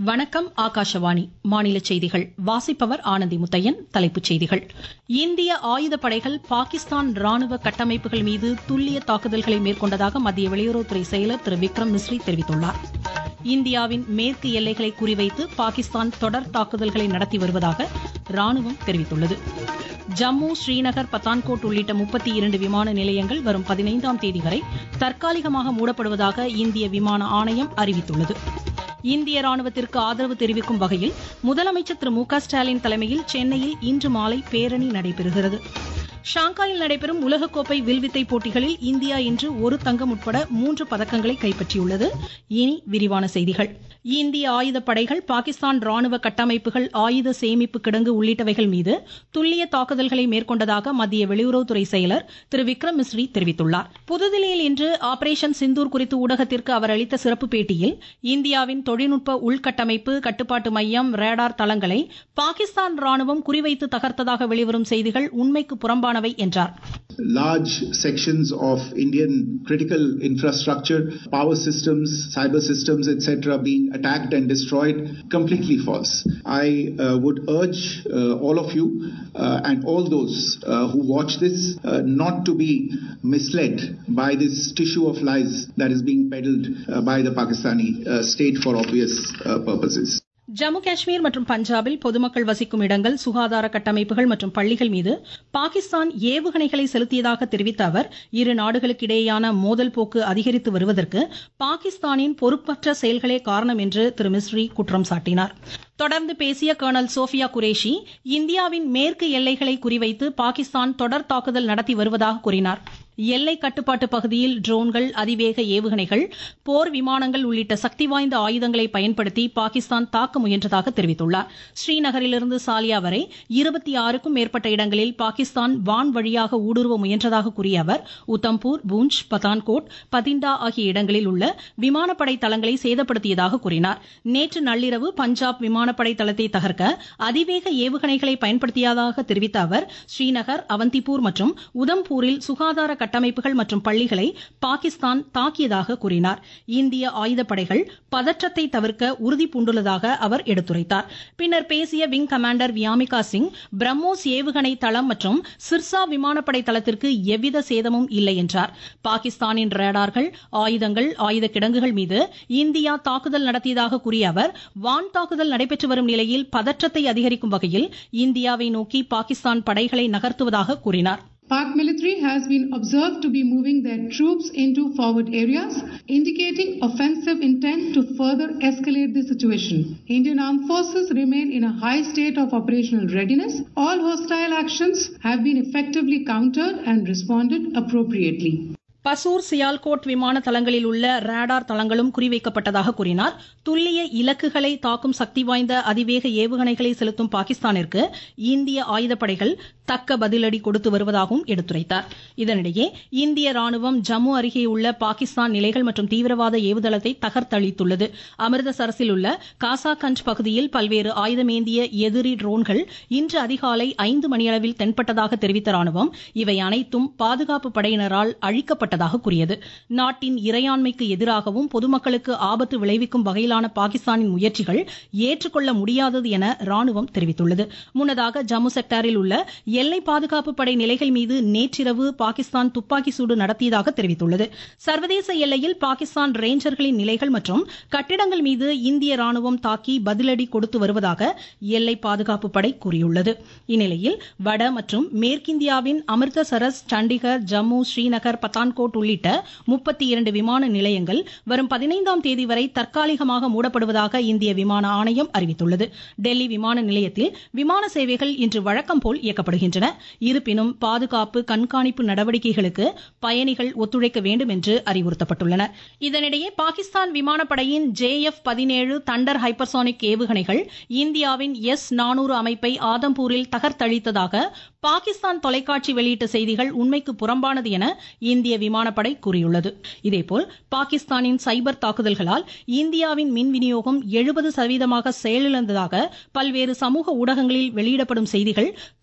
வணக்கம் ஆகாஷவாணி மாநில செய்திகள் வாசிப்பவர் ஆனந்தி முத்தையன் தலைப்புச் செய்திகள் இந்திய ஆயுதப்படைகள் பாகிஸ்தான் ராணுவ கட்டமைப்புகள் மீது துல்லிய தாக்குதல்களை மேற்கொண்டதாக மத்திய வெளியுறவுத்துறை செயலர் திரு விக்ரம் மிஸ்ரி தெரிவித்துள்ளார் இந்தியாவின் மேற்கு எல்லைகளை குறிவைத்து பாகிஸ்தான் தொடர் தாக்குதல்களை நடத்தி வருவதாக ராணுவம் தெரிவித்துள்ளது ஜம்மு ஸ்ரீநகர் பத்தான்கோட் உள்ளிட்ட முப்பத்தி இரண்டு விமான நிலையங்கள் வரும் பதினைந்தாம் தேதி வரை தற்காலிகமாக மூடப்படுவதாக இந்திய விமான ஆணையம் அறிவித்துள்ளது இந்திய ராணுவத்திற்கு ஆதரவு தெரிவிக்கும் வகையில் முதலமைச்சர் திரு மு க ஸ்டாலின் தலைமையில் சென்னையில் இன்று மாலை பேரணி நடைபெறுகிறது ஷாங்காயில் நடைபெறும் உலகக்கோப்பை வில்வித்தை போட்டிகளில் இந்தியா இன்று ஒரு தங்கம் உட்பட மூன்று பதக்கங்களை கைப்பற்றியுள்ளது இனி விரிவான செய்திகள் இந்திய ஆயுதப்படைகள் பாகிஸ்தான் ராணுவ கட்டமைப்புகள் ஆயுத சேமிப்பு கிடங்கு உள்ளிட்டவைகள் மீது துல்லிய தாக்குதல்களை மேற்கொண்டதாக மத்திய வெளியுறவுத்துறை செயலர் திரு விக்ரம் மிஸ்ரி தெரிவித்துள்ளார் புதுதில்லியில் இன்று ஆபரேஷன் சிந்தூர் குறித்து ஊடகத்திற்கு அவர் அளித்த சிறப்பு பேட்டியில் இந்தியாவின் தொழில்நுட்ப உள்கட்டமைப்பு கட்டுப்பாட்டு மையம் ரேடார் தளங்களை பாகிஸ்தான் ராணுவம் குறிவைத்து தகர்த்ததாக வெளிவரும் செய்திகள் உண்மைக்கு புறம்பானவை என்றார் large sections of Indian critical infrastructure, power systems, cyber systems, etc., being attacked and destroyed, completely false. I uh, would urge uh, all of you uh, and all those who watch this not to be misled by this tissue of lies that is being peddled by the Pakistani state for obvious purposes. Jammu Kashmir மற்றும் பஞ்சாபில் பொதுமக்கள் வசிக்கும் இடங்கள் சுகாதார கட்டமைப்புகள் மற்றும் பள்ளிகள் மீது பாகிஸ்தான் ஏவுகணைகளை செலுத்தியதாக தெரிவித்த அவர் இரு நாடுகளுக்கிடையேயான மோதல் போக்கு அதிகரித்து வருவதற்கு பாகிஸ்தானின் பொறுப்பற்ற செயல்களே காரணம் என்று திரு மிஸ்ரி குற்றம் சாட்டினார் தொடர்ந்து பேசிய கர்னல் சோஃபியா குரேஷி இந்தியாவின் மேற்கு எல்லைகளை குறிவைத்து பாகிஸ்தான் தொடர் தாக்குதல் நடத்தி வருவதாக கூறினார் எல்லை கட்டுப்பாட்டு பகுதியில் ட்ரோன்கள் அதிவேக ஏவுகணைகள் போர் விமானங்கள் உள்ளிட்ட சக்தி வாய்ந்த ஆயுதங்களை பயன்படுத்தி பாகிஸ்தான் தாக்க முயன்றதாக தெரிவித்துள்ளார் ஸ்ரீநகரிலிருந்து சாலியா வரை இருபத்தி ஆறுக்கும் மேற்பட்ட இடங்களில் பாகிஸ்தான் வான் வழியாக ஊடுருவ முயன்றதாக கூறிய அவர் உத்தம்பூர் பூஞ்ச் பதான்கோட் பதிண்டா ஆகிய இடங்களில் உள்ள விமானப்படை தளங்களை சேதப்படுத்தியதாக கூறினார் நேற்று நள்ளிரவு பஞ்சாப் விமானப்படை தளத்தை தகர்க்க அதிவேக ஏவுகணைகளை பயன்படுத்தியதாக தெரிவித்த அவர் ஸ்ரீநகர் அவந்திப்பூர் மற்றும் உதம்பூரில் சுகாதார கட்டமைப்புகள் மற்றும் பள்ளிகளை பாகிஸ்தான் தாக்கியதாக கூறினார் இந்திய ஆயுதப்படைகள் பதற்றத்தை தவிர்க்க உறுதி பூண்டுள்ளதாக அவர் எடுத்துரைத்தார் பின்னர் பேசிய விங் கமாண்டர் வியாமிகா சிங் பிரம்மோஸ் ஏவுகணை தளம் மற்றும் சிர்சா விமானப்படை தளத்திற்கு எவ்வித சேதமும் இல்லை என்றார் பாகிஸ்தானின் ரேடார்கள் ஆயுதங்கள் ஆயுத கிடங்குகள் மீது இந்தியா தாக்குதல் நடத்தியதாக கூறிய அவர் வான் தாக்குதல் நடைபெற்று வரும் நிலையில் பதற்றத்தை அதிகரிக்கும் வகையில் இந்தியாவை நோக்கி பாகிஸ்தான் படைகளை நகர்த்துவதாக கூறினார் Pak military has been observed to be moving their troops into forward areas, indicating offensive intent to further escalate the situation. Indian armed forces remain in a high state of operational readiness. All hostile actions have been effectively countered and responded appropriately. பசூர் Sialkot விமான தளங்களில் உள்ள radar தளங்களும் குறிவைக்கப்பட்டதாக கூறினார் துல்லிய இலக்குகளை தாக்கும் சக்தி வாய்ந்த அதிவேக ஏவுகணைகளை செலுத்தும் பாகிஸ்தானிற்கு இந்திய ஆயுதப்படைகள் தக்க பதிலடி கொடுத்து வருவதாகவும் எடுத்துரைத்தார் இதனிடையே இந்திய ராணுவம் ஜம்மு அருகே உள்ள பாகிஸ்தான் நிலைகள் மற்றும் தீவிரவாத ஏவுதளத்தை தகர்த்தளித்துள்ளது அமிர்தசரஸில் உள்ள காசாகஞ்ச் பகுதியில் பல்வேறு ஆயுதமேந்திய எதிரி ட்ரோன்கள் இன்று அதிகாலை ஐந்து மணியளவில் தென்பட்டதாக தெரிவித்த ராணுவம் இவை அனைத்தும் பாதுகாப்பு படையினரால் அழிக்கப்பட்டதாக கூறியது நாட்டின் இறையாண்மைக்கு எதிராகவும் பொதுமக்களுக்கு ஆபத்து விளைவிக்கும் வகையிலான பாகிஸ்தானின் முயற்சிகள் ஏற்றுக்கொள்ள முடியாதது என ராணுவம் தெரிவித்துள்ளது முன்னதாக ஜம்மு செக்டாரில் உள்ள எல்லை பாதுகாப்பு படை நிலைகள் மீது நேற்றிரவு பாகிஸ்தான் துப்பாக்கி சூடு நடத்தியதாக தெரிவித்துள்ளது சர்வதேச எல்லையில் பாகிஸ்தான் ரேஞ்சர்களின் நிலைகள் மற்றும் கட்டிடங்கள் மீது இந்திய ராணுவம் தாக்கி பதிலடி கொடுத்து வருவதாக எல்லை பாதுகாப்பு படை கூறியுள்ளது இந்நிலையில் வட மற்றும் மேற்கிந்தியாவின் அமிர்தசரஸ் சண்டிகர் ஜம்மு ஸ்ரீநகர் பத்தான்கோட் உள்ளிட்ட முப்பத்தி இரண்டு விமான நிலையங்கள் வரும் பதினைந்தாம் தேதி வரை தற்காலிகமாக மூடப்படுவதாக இந்திய விமான ஆணையம் அறிவித்துள்ளது டெல்லி விமான நிலையத்தில் விமான சேவைகள் இன்று வழக்கம் போல் இயக்கப்படுகின்றன இருப்பினும் பாதுகாப்பு கண்காணிப்பு நடவடிக்கைகளுக்கு பயணிகள் ஒத்துழைக்க வேண்டும் என்று அறிவுறுத்தப்பட்டுள்ளனர் இதனிடையே பாகிஸ்தான் விமானப்படையின் ஜே எஃப் பதினேழு தண்டர் ஹைப்பர்சானிக் ஏவுகணைகள் இந்தியாவின் எஸ் நானூறு அமைப்பை ஆதம்பூரில் தகர்த்தளித்ததாக பாகிஸ்தான் தொலைக்காட்சி வெளியிட்ட செய்திகள் உண்மைக்கு புறம்பானது என இந்திய விமானப்படை கூறியுள்ளது இதேபோல் பாகிஸ்தானின் சைபர் தாக்குதல்களால் இந்தியாவின் மின் விநியோகம் எழுபது சதவீதமாக செயலிழந்ததாக பல்வேறு சமூக ஊடகங்களில் வெளியிடப்படும் செய்திகள் தவறானது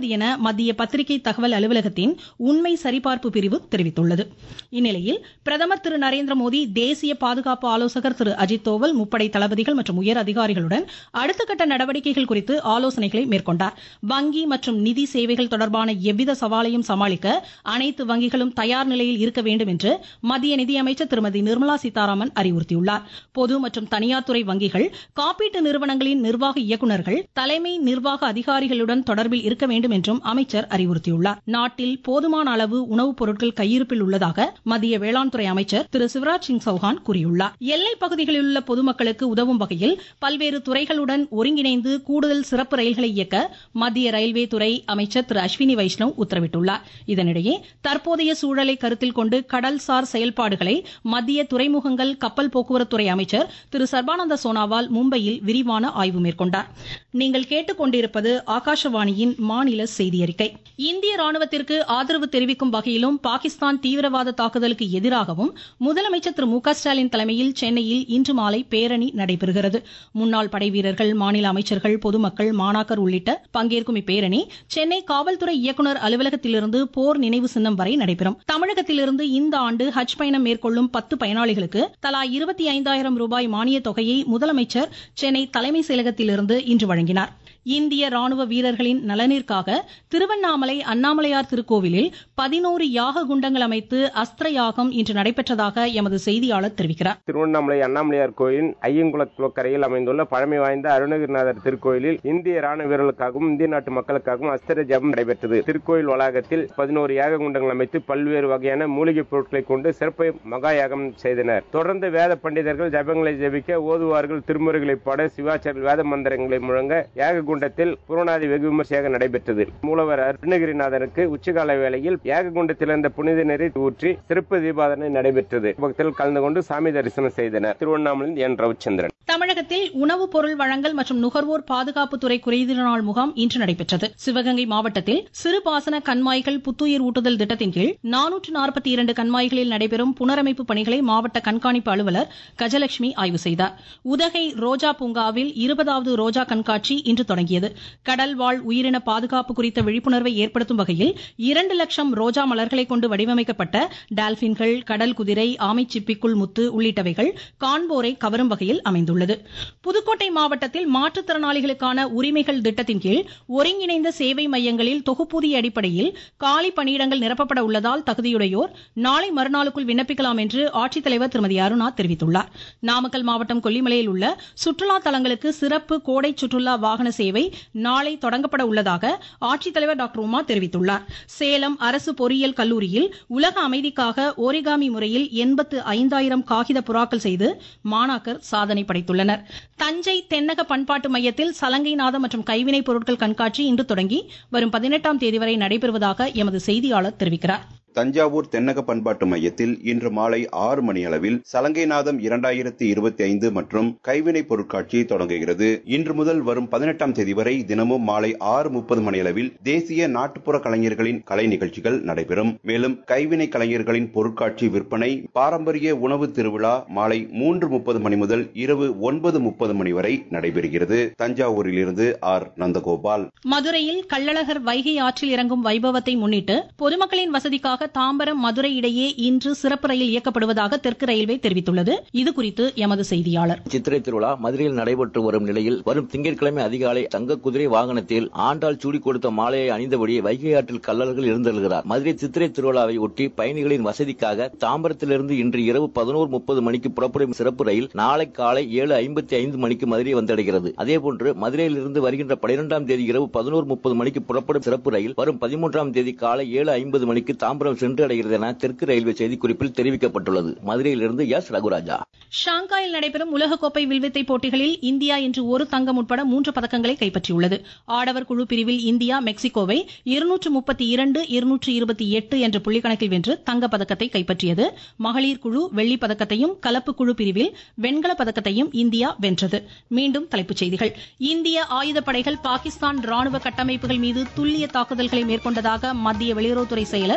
கிடையாது என மத்திய பத்திரிகை தகவல் அலுவலகத்தின் உண்மை சரிபார்ப்பு பிரிவு தெரிவித்துள்ளது இந்நிலையில் பிரதமர் திரு நரேந்திர மோடி தேசிய பாதுகாப்பு ஆலோசகர் திரு அஜித் தோவல் முப்படை தளபதிகள் மற்றும் உயர் அதிகாரிகளுடன் அடுத்த கட்ட நடவடிக்கைகள் குறித்து ஆலோசனைகளை மேற்கொண்டார் வங்கி மற்றும் நிதி சேவைகள் தொடர்பான எவ்வித சவாலையும் சமாளிக்க அனைத்து வங்கிகளும் தயார் நிலையில் இருக்க வேண்டும் என்று மத்திய நிதியமைச்சர் திருமதி நிர்மலா சீதாராமன் அறிவுறுத்தியுள்ளார் பொது மற்றும் தனியார் துறை வங்கிகள் காப்பீட்டு நிறுவனங்களின் நிர்வாக இயக்குநர்கள் தலைமை நிர்வாக அதிகாரிகளுடன் தொடர்பில் இருக்க வேண்டும் என்றும் அமைச்சர் அறிவுறுத்தியுள்ளார் நாட்டில் போதுமான அளவு உணவுப் பொருட்கள் கையிருப்பில் உள்ளதாக மத்திய வேளாண் துறை அமைச்சர் திரு சிவராஜ் சிங் சௌஹான் கூறியுள்ளார் எல்லைப் பகுதிகளில் உள்ள பொதுமக்களுக்கு உதவும் வகையில் பல்வேறு துறைகளுடன் ஒருங்கிணைந்து கூடுதல் சிறப்பு ரயில்களை இயக்க மத்திய ரயில்வே துறை அமைச்சர் திரு அஸ்வினி வைஷ்ணவ் உத்தரவிட்டுள்ளார் இதனிடையே தற்போதைய சூழலை கருத்தில் கொண்டு கடல்சார் செயல்பாடுகளை மத்திய துறைமுகங்கள் கப்பல் போக்குவரத்துறை அமைச்சர் திரு சர்பானந்த சோனாவால் மும்பையில் விரிவான ஆய்வு மேற்கொண்டார் நீங்கள் கேட்டுக்கொண்டிருப்பது ஆகாஷவாணியின் மாநில செய்தி அறிக்கை இந்திய ராணுவத்திற்கு ஆதரவு தெரிவிக்கும் வகையிலும் பாகிஸ்தான் தீவிரவாத தாக்குதலுக்கு எதிராகவும் முதலமைச்சர் திரு மு க ஸ்டாலின் தலைமையில் சென்னையில் இன்று மாலை பேரணி நடைபெறுகிறது முன்னாள் படைவீரர்கள் மாநில அமைச்சர்கள் பொதுமக்கள் மாணாக்கர் உள்ளிட்ட பங்கேற்கும் இப்பேரணி சென்னை காவல்துறை இயக்குநர் அலுவலகத்திலிருந்து போர் நினைவு சின்னம் வரை நடைபெறும் தமிழகத்திலிருந்து இந்த ஆண்டு ஹஜ் பயணம் மேற்கொள்ளும் பத்து பயனாளிகளுக்கு தலா இருபத்தி ஐந்தாயிரம் ரூபாய் மானிய தொகையை முதலமைச்சர் சென்னை தலைமை செயலகத்திலிருந்து இன்று வழங்கினார் இந்திய ராணுவ வீரர்களின் நலனிற்காக திருவண்ணாமலை அண்ணாமலையார் திருக்கோவிலில் பதினோரு யாக குண்டங்கள் அமைத்து அஸ்திர யாகம் இன்று நடைபெற்றதாக எமது செய்தியாளர் தெரிவிக்கிறார் திருவண்ணாமலை அண்ணாமலையார் கோயில் ஐயங்குளக்கரையில் அமைந்துள்ள பழமை வாய்ந்த அருணகிரிநாதர் திருக்கோயிலில் இந்திய ராணுவ வீரர்களுக்காகவும் இந்திய நாட்டு மக்களுக்காகவும் அஸ்திர ஜபம் நடைபெற்றது திருக்கோயில் வளாகத்தில் பதினோரு யாக குண்டங்கள் அமைத்து பல்வேறு வகையான மூலிகைப் பொருட்களை கொண்டு சிறப்பு மகா யாகம் செய்தனர் தொடர்ந்து வேத பண்டிதர்கள் ஜபங்களை ஜபிக்க ஓதுவார்கள் திருமுறைகளை பாட சிவாச்சாரியர்கள் வேத மந்திரங்களை முழங்க யாக குண்டத்தில் புறநாதி வெகு விமர்சையாக நடைபெற்றது மூலவர் அருணகிரிநாதருக்கு உச்சிகால வேளையில் யாக குண்டத்தில் இருந்த புனித நீரை ஊற்றி சிறப்பு தீபாதனை நடைபெற்றது பக்தர்கள் கலந்து கொண்டு சாமி தரிசனம் செய்தனர் திருவண்ணாமலையில் என் ரவிச்சந்திரன் தமிழகத்தில் உணவுப் பொருள் வழங்கல் மற்றும் நுகர்வோர் பாதுகாப்புத்துறை குறைதீர் நாள் முகாம் இன்று நடைபெற்றது சிவகங்கை மாவட்டத்தில் சிறுபாசன கண்மாய்கள் புத்துயிர் ஊட்டுதல் திட்டத்தின் கீழ் நானூற்று நாற்பத்தி இரண்டு கண்மாய்களில் நடைபெறும் புனரமைப்பு பணிகளை மாவட்ட கண்காணிப்பு அலுவலர் கஜலட்சுமி ஆய்வு செய்தார் உதகை ரோஜா பூங்காவில் இருபதாவது ரோஜா கண்காட்சி இன்று தொடங்கியது கடல் வாழ் உயிரின பாதுகாப்பு குறித்த விழிப்புணர்வை ஏற்படுத்தும் வகையில் இரண்டு லட்சம் ரோஜா மலர்களை கொண்டு வடிவமைக்கப்பட்ட டால்பின்கள் கடல் குதிரை ஆமை சிப்பிக்குள் முத்து உள்ளிட்டவைகள் காண்போரை கவரும் வகையில் அமைந்துள்ளது புதுக்கோட்டை மாவட்டத்தில் மாற்றுத்திறனாளிகளுக்கான உரிமைகள் திட்டத்தின் கீழ் ஒருங்கிணைந்த சேவை மையங்களில் தொகுப்பூதிய அடிப்படையில் காலி பணியிடங்கள் நிரப்பப்பட உள்ளதால் தகுதியுடையோர் நாளை மறுநாளுக்குள் விண்ணப்பிக்கலாம் என்று ஆட்சித்தலைவர் திருமதி அருணா தெரிவித்துள்ளார் நாமக்கல் மாவட்டம் கொல்லிமலையில் உள்ள சுற்றுலா தலங்களுக்கு சிறப்பு கோடை சுற்றுலா வாகன சேவை நாளை தொடங்கப்பட உள்ளதாக ஆட்சித்தலைவர் டாக்டர் உமா தெரிவித்துள்ளார் சேலம் அரசு பொறியியல் கல்லூரியில் உலக அமைதிக்காக ஓரிகாமி முறையில் எண்பத்து ஐந்தாயிரம் காகித புறாக்கள் செய்து மாணாக்கர் சாதனை படைத்துள்ளனர் தஞ்சை தென்னக பண்பாட்டு மையத்தில் சலங்கை நாதம் மற்றும் கைவினைப் பொருட்கள் கண்காட்சி இன்று தொடங்கி வரும் பதினெட்டாம் தேதி வரை நடைபெறுவதாக எமது செய்தியாளர் தெரிவிக்கிறார் தஞ்சாவூர் தென்னக பண்பாட்டு மையத்தில் இன்று மாலை ஆறு மணி அளவில் சலங்கைநாதம் இரண்டாயிரத்தி இருபத்தி ஐந்து மற்றும் கைவினைப் பொருட்காட்சி தொடங்குகிறது இன்று முதல் வரும் பதினெட்டாம் தேதி வரை தினமும் மாலை ஆறு முப்பது மணி அளவில் தேசிய நாட்டுப்புற கலைஞர்களின் கலை நிகழ்ச்சிகள் நடைபெறும் மேலும் கைவினை கலைஞர்களின் பொருட்காட்சி விற்பனை பாரம்பரிய உணவு திருவிழா மாலை மூன்று முப்பது மணி முதல் இரவு ஒன்பது முப்பது மணி வரை நடைபெறுகிறது தஞ்சாவூரிலிருந்து ஆர் நந்தகோபால் மதுரையில் கள்ளழகர் வைகை ஆற்றில் இறங்கும் வைபவத்தை முன்னிட்டு பொதுமக்களின் வசதிக்காக தாம்பரம் மதுரை இடையே இன்று சிறப்பு ரயில் இயக்கப்படுவதாக தெற்கு ரயில்வே தெரிவித்துள்ளது இதுகுறித்து எமது செய்தியாளர் சித்திரை திருவிழா மதுரையில் நடைபெற்று வரும் நிலையில் வரும் திங்கட்கிழமை அதிகாலை தங்க குதிரை வாகனத்தில் ஆண்டாள் சூடி கொடுத்த மாலையை அணிந்தபடி வைகை ஆற்றில் கள்ளர்கள் இருந்தெழுகிறார் மதுரை சித்திரை திருவிழாவை ஒட்டி பயணிகளின் வசதிக்காக தாம்பரத்திலிருந்து இன்று இரவு பதினோரு முப்பது மணிக்கு புறப்படும் சிறப்பு ரயில் நாளை காலை ஏழு ஐம்பத்தி ஐந்து மணிக்கு மதுரை வந்தடைகிறது அதேபோன்று மதுரையிலிருந்து வருகின்ற பனிரெண்டாம் தேதி இரவு பதினோரு முப்பது மணிக்கு புறப்படும் சிறப்பு ரயில் வரும் பதிமூன்றாம் தேதி காலை ஏழு ஐம்பது மணிக்கு தாம்பரம் சென்று அடைகிறது என தெற்கு ரயில்வே செய்திக்குறிப்பில் தெரிவிக்கப்பட்டுள்ளது மதுரையிலிருந்து எஸ் ரகுராஜா ஷாங்காயில் நடைபெறும் உலகக்கோப்பை வில்வித்தை போட்டிகளில் இந்தியா இன்று ஒரு தங்கம் உட்பட மூன்று பதக்கங்களை கைப்பற்றியுள்ளது ஆடவர் குழு பிரிவில் இந்தியா மெக்சிகோவை இருநூற்று முப்பத்தி இரண்டு இருநூற்று இருபத்தி எட்டு என்ற புள்ளிக்கணக்கில் வென்று தங்கப் பதக்கத்தை கைப்பற்றியது மகளிர் குழு வெள்ளிப் பதக்கத்தையும் கலப்பு குழு பிரிவில் வெண்கலப் பதக்கத்தையும் இந்தியா வென்றது மீண்டும் தலைப்புச் செய்திகள் இந்திய ஆயுதப்படைகள் பாகிஸ்தான் ராணுவ கட்டமைப்புகள் மீது துல்லிய தாக்குதல்களை மேற்கொண்டதாக மத்திய வெளியுறவுத்துறை செயலர் திரு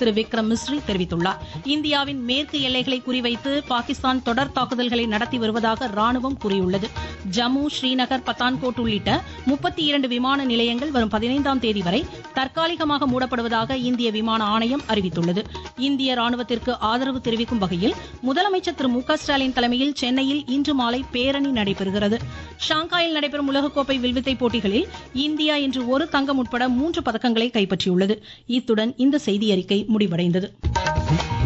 திரு விக்ரம் மிஸ்ரி தெரிவித்துள்ளார் இந்தியாவின் மேற்கு எல்லைகளை குறிவைத்து பாகிஸ்தான் தொடர் தாக்குதல்களை நடத்தி வருவதாக ராணுவம் கூறியுள்ளது ஜம்மு ஸ்ரீநகர் பத்தான்கோட் உள்ளிட்ட முப்பத்தி இரண்டு விமான நிலையங்கள் வரும் பதினைந்தாம் தேதி வரை தற்காலிகமாக மூடப்படுவதாக இந்திய விமான ஆணையம் அறிவித்துள்ளது இந்திய ராணுவத்திற்கு ஆதரவு தெரிவிக்கும் வகையில் முதலமைச்சர் திரு மு க ஸ்டாலின் தலைமையில் சென்னையில் இன்று மாலை பேரணி நடைபெறுகிறது ஷாங்காயில் நடைபெறும் உலகக்கோப்பை வில்வித்தை போட்டிகளில் இந்தியா இன்று ஒரு தங்கம் உட்பட மூன்று பதக்கங்களை கைப்பற்றியுள்ளது இத்துடன் இந்த செய்தியறிக்கை முடிவடைந்தது